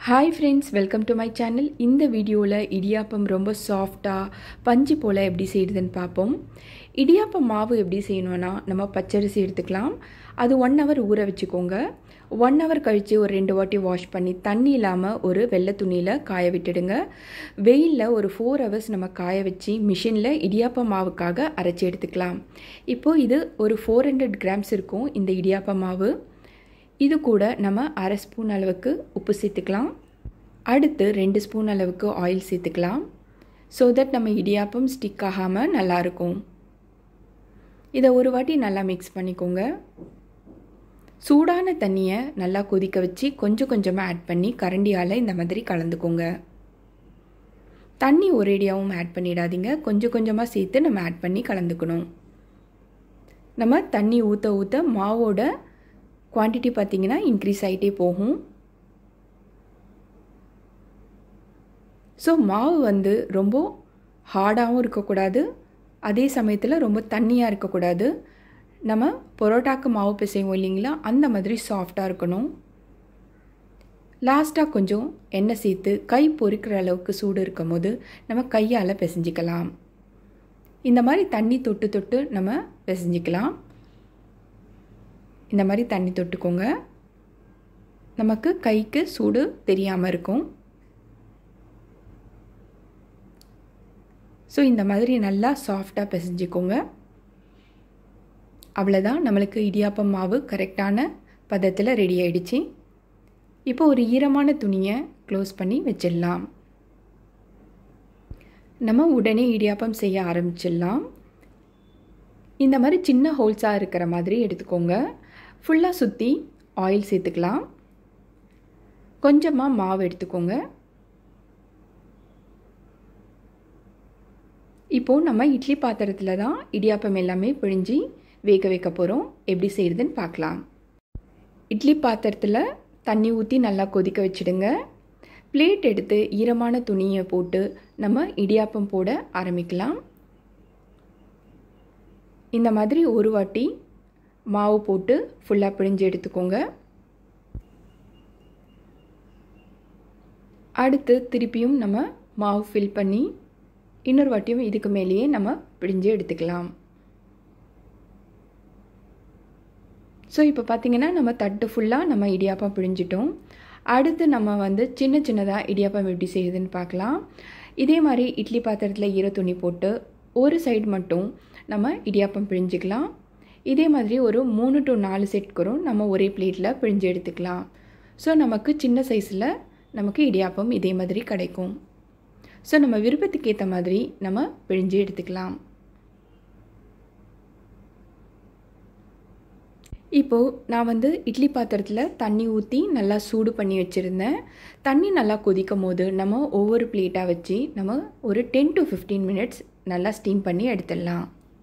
hi friends welcome to my channel இந்த வீடியோவில் இடியாப்பம் ரொம்ப சாஃப்டாக பஞ்சு போல் எப்படி செய்யுதுன்னு பார்ப்போம் இடியாப்பம் மாவு எப்படி செய்யணும்னா நம்ம பச்சரிசி எடுத்துக்கலாம் அது ஒன் ஹவர் ஊற வச்சுக்கோங்க ஒன் ஹவர் கழித்து ஒரு ரெண்டு வாட்டி வாஷ் பண்ணி தண்ணி இல்லாமல் ஒரு வெள்ளை துணியில் காய விட்டுடுங்க வெயிலில் ஒரு ஃபோர் ஹவர்ஸ் நம்ம காய வச்சு மிஷினில் இடியாப்ப மாவுக்காக அரைச்சி எடுத்துக்கலாம் இப்போது இது ஒரு ஃபோர் ஹண்ட்ரட் கிராம்ஸ் இருக்கும் இந்த இடியாப்ப மாவு இது கூட நம்ம அரை ஸ்பூன் அளவுக்கு உப்பு சேர்த்துக்கலாம் அடுத்து ரெண்டு ஸ்பூன் அளவுக்கு ஆயில் சேர்த்துக்கலாம் ஸோ தட் நம்ம இடியாப்பம் ஸ்டிக் ஆகாமல் நல்லாயிருக்கும் இதை ஒரு வாட்டி நல்லா மிக்ஸ் பண்ணிக்கோங்க சூடான தண்ணியை நல்லா கொதிக்க வச்சு கொஞ்சம் கொஞ்சமாக ஆட் பண்ணி கரண்டியால் இந்த மாதிரி கலந்துக்கோங்க தண்ணி ஒரேடியாகவும் ஆட் பண்ணிடாதீங்க கொஞ்சம் கொஞ்சமாக சேர்த்து நம்ம ஆட் பண்ணி கலந்துக்கணும் நம்ம தண்ணி ஊற்ற ஊற்ற மாவோட குவான்டிட்டி பார்த்திங்கன்னா இன்க்ரீஸ் ஆகிட்டே போகும் ஸோ மாவு வந்து ரொம்ப ஹார்டாகவும் இருக்கக்கூடாது அதே சமயத்தில் ரொம்ப தண்ணியாக இருக்கக்கூடாது நம்ம பரோட்டாக்கு மாவு பிசைவோம் இல்லைங்களா அந்த மாதிரி சாஃப்டாக இருக்கணும் லாஸ்ட்டாக கொஞ்சம் எண்ணெய் சேர்த்து கை பொறிக்கிற அளவுக்கு சூடு இருக்கும் போது நம்ம கையால் பிசைஞ்சிக்கலாம் இந்த மாதிரி தண்ணி தொட்டு தொட்டு நம்ம பிசைஞ்சிக்கலாம் இந்த மாதிரி தண்ணி தொட்டுக்கோங்க நமக்கு கைக்கு சூடு தெரியாமல் இருக்கும் ஸோ இந்த மாதிரி நல்லா சாஃப்டாக பிசைஞ்சிக்கோங்க அவ்வளோதான் நம்மளுக்கு இடியாப்பம் மாவு கரெக்டான பதத்தில் ரெடி ஆயிடுச்சு இப்போ ஒரு ஈரமான துணியை க்ளோஸ் பண்ணி வச்சிடலாம் நம்ம உடனே இடியாப்பம் செய்ய ஆரம்பிச்சிடலாம் இந்த மாதிரி சின்ன ஹோல்ஸாக இருக்கிற மாதிரி எடுத்துக்கோங்க ஃபுல்லாக சுற்றி ஆயில் சேர்த்துக்கலாம் கொஞ்சமாக மாவு எடுத்துக்கோங்க இப்போது நம்ம இட்லி பாத்திரத்தில் தான் இடியாப்பம் எல்லாமே பிழிஞ்சு வேக வைக்க போகிறோம் எப்படி செய்கிறதுன்னு பார்க்கலாம் இட்லி பாத்திரத்தில் தண்ணி ஊற்றி நல்லா கொதிக்க வச்சுடுங்க பிளேட் எடுத்து ஈரமான துணியை போட்டு நம்ம இடியாப்பம் போட ஆரம்பிக்கலாம் இந்த மாதிரி ஒரு வாட்டி மாவு போட்டு ஃபுல்லாக பிழிஞ்சு எடுத்துக்கோங்க அடுத்து திருப்பியும் நம்ம மாவு ஃபில் பண்ணி இன்னொரு வாட்டியும் இதுக்கு மேலேயே நம்ம பிழிஞ்சு எடுத்துக்கலாம் ஸோ இப்போ பார்த்திங்கன்னா நம்ம தட்டு ஃபுல்லாக நம்ம இடியாப்பம் பிழிஞ்சிட்டோம் அடுத்து நம்ம வந்து சின்ன சின்னதாக இடியாப்பம் எப்படி செய்யுதுன்னு பார்க்கலாம் இதே மாதிரி இட்லி பாத்திரத்தில் ஈர துணி போட்டு ஒரு சைடு மட்டும் நம்ம இடியாப்பம் பிழிஞ்சிக்கலாம் இதே மாதிரி ஒரு மூணு டு நாலு செட்க்குறோம் நம்ம ஒரே பிளேட்டில் பிழிஞ்சு எடுத்துக்கலாம் ஸோ நமக்கு சின்ன சைஸில் நமக்கு இடியாப்பம் இதே மாதிரி கிடைக்கும் ஸோ நம்ம விருப்பத்துக்கு ஏற்ற மாதிரி நம்ம பிழிஞ்சு எடுத்துக்கலாம் இப்போது நான் வந்து இட்லி பாத்திரத்தில் தண்ணி ஊற்றி நல்லா சூடு பண்ணி வச்சுருந்தேன் தண்ணி நல்லா கொதிக்கும் போது நம்ம ஒவ்வொரு பிளேட்டாக வச்சு நம்ம ஒரு டென் டு ஃபிஃப்டீன் மினிட்ஸ் நல்லா ஸ்டீம் பண்ணி எடுத்துடலாம்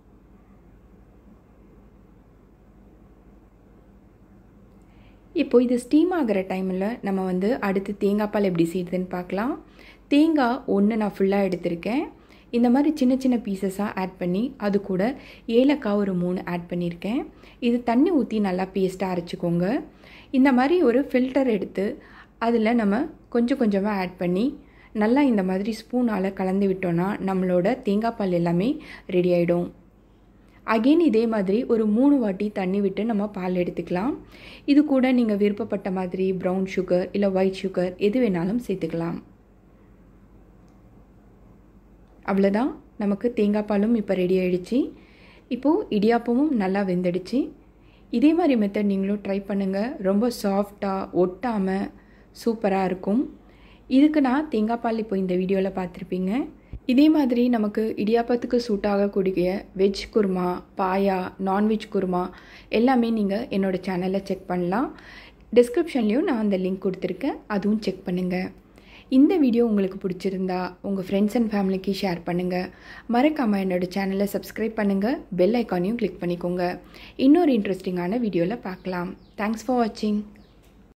இப்போ இது ஸ்டீம் ஆகிற டைமில் நம்ம வந்து அடுத்து தேங்காய் பால் எப்படி செய்யுதுன்னு பார்க்கலாம் தேங்காய் ஒன்று நான் ஃபுல்லாக எடுத்திருக்கேன் இந்த மாதிரி சின்ன சின்ன பீசஸாக ஆட் பண்ணி அது கூட ஏலக்காய் ஒரு மூணு ஆட் பண்ணியிருக்கேன் இது தண்ணி ஊற்றி நல்லா பேஸ்ட்டாக அரைச்சிக்கோங்க இந்த மாதிரி ஒரு ஃபில்டர் எடுத்து அதில் நம்ம கொஞ்சம் கொஞ்சமாக ஆட் பண்ணி நல்லா இந்த மாதிரி ஸ்பூனால் கலந்து விட்டோன்னா நம்மளோட தேங்காய் பால் எல்லாமே ரெடி ஆகிடும் அகெயின் இதே மாதிரி ஒரு மூணு வாட்டி தண்ணி விட்டு நம்ம பால் எடுத்துக்கலாம் இது கூட நீங்கள் விருப்பப்பட்ட மாதிரி ப்ரௌன் சுகர் இல்லை ஒயிட் சுகர் எது வேணாலும் சேர்த்துக்கலாம் அவ்வளோதான் நமக்கு தேங்காய் பாலும் இப்போ ரெடி ஆகிடுச்சு இப்போது இடியாப்பமும் நல்லா வெந்துடுச்சு இதே மாதிரி மெத்தட் நீங்களும் ட்ரை பண்ணுங்கள் ரொம்ப சாஃப்டாக ஒட்டாமல் சூப்பராக இருக்கும் இதுக்கு நான் தேங்காய் பால் இப்போ இந்த வீடியோவில் பார்த்துருப்பீங்க இதே மாதிரி நமக்கு இடியாப்பத்துக்கு சூட் ஆகக்கூடிய வெஜ் குருமா பாயா நான்வெஜ் குருமா எல்லாமே நீங்கள் என்னோடய சேனலில் செக் பண்ணலாம் டிஸ்கிரிப்ஷன்லேயும் நான் அந்த லிங்க் கொடுத்துருக்கேன் அதுவும் செக் பண்ணுங்கள் இந்த வீடியோ உங்களுக்கு பிடிச்சிருந்தா உங்கள் ஃப்ரெண்ட்ஸ் அண்ட் ஃபேமிலிக்கு ஷேர் பண்ணுங்கள் மறக்காமல் என்னோடய சேனலை சப்ஸ்கிரைப் பண்ணுங்கள் பெல் ஐக்கானையும் கிளிக் பண்ணிக்கோங்க இன்னொரு இன்ட்ரெஸ்டிங்கான வீடியோவில் பார்க்கலாம் தேங்க்ஸ் ஃபார் வாட்சிங்